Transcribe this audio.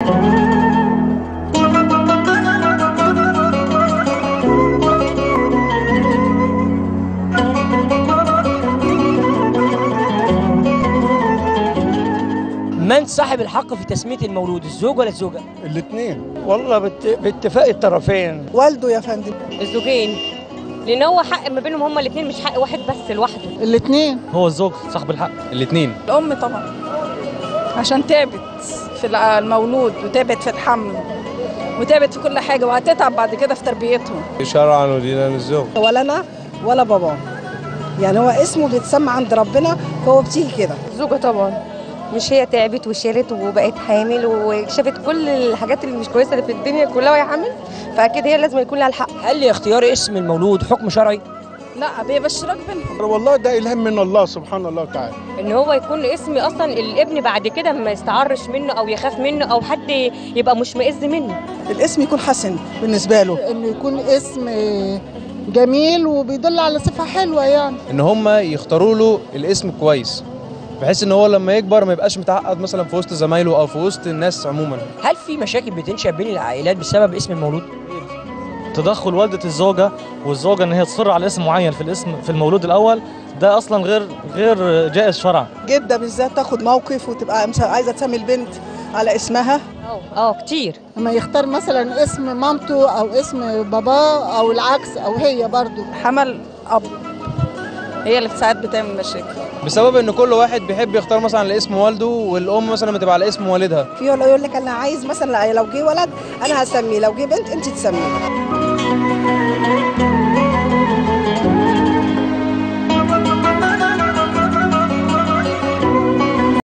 من صاحب الحق في تسمية المولود الزوج ولا الزوجة؟ الاثنين والله بات- باتفاق الطرفين والده يا فندم الزوجين لان هو حق ما بينهم هما الاثنين مش حق واحد بس لوحده الاثنين هو الزوج صاحب الحق الاثنين الأم طبعا عشان تعبت في المولود وتعبت في الحمل وتعبت في كل حاجة وهتتعب بعد كده في تربيتهم شرعا ودينا للزوج ولا انا ولا باباه يعني هو اسمه بيتسمى عند ربنا فهو بتيجي كده الزوجة طبعا مش هي تعبت وشالت وبقت حامل وشافت كل الحاجات اللي مش كويسة اللي في الدنيا كلها وهي حامل فأكيد هي لازم يكون لها الحق هل اختيار اسم المولود حكم شرعي؟ لا بيبقى اشتراك بينهم والله ده الهام من الله سبحان الله تعالى ان هو يكون اسم اصلا الابن بعد كده ما يستعرش منه او يخاف منه او حد يبقى مشمئز منه الاسم يكون حسن بالنسبه له انه يكون اسم جميل وبيدل على صفة حلوة يعني ان هم يختاروا له الاسم كويس بحيث ان هو لما يكبر ما يبقاش متعقد مثلا في وسط زمايله او في وسط الناس عموما هل في مشاكل بتنشأ بين العائلات بسبب اسم المولود؟ تدخل والدة الزوجة والزوجة ان هي تصر على اسم معين في الاسم في المولود الاول ده اصلا غير غير جائز شرعا جده بالذات تاخد موقف وتبقى مس- عايزه تسمي البنت على اسمها اه اه كتير لما يختار مثلا اسم مامته او اسم باباه او العكس او هي برضو حمل أب هي اللي ساعات بتعمل مشاكل بسبب ان كل واحد بيحب يختار مثلا على اسم والده والام مثلا بتبقى على اسم والدها في يقول لك انا عايز مثلا لو جه ولد انا هسميه لو جه بنت انت تسميه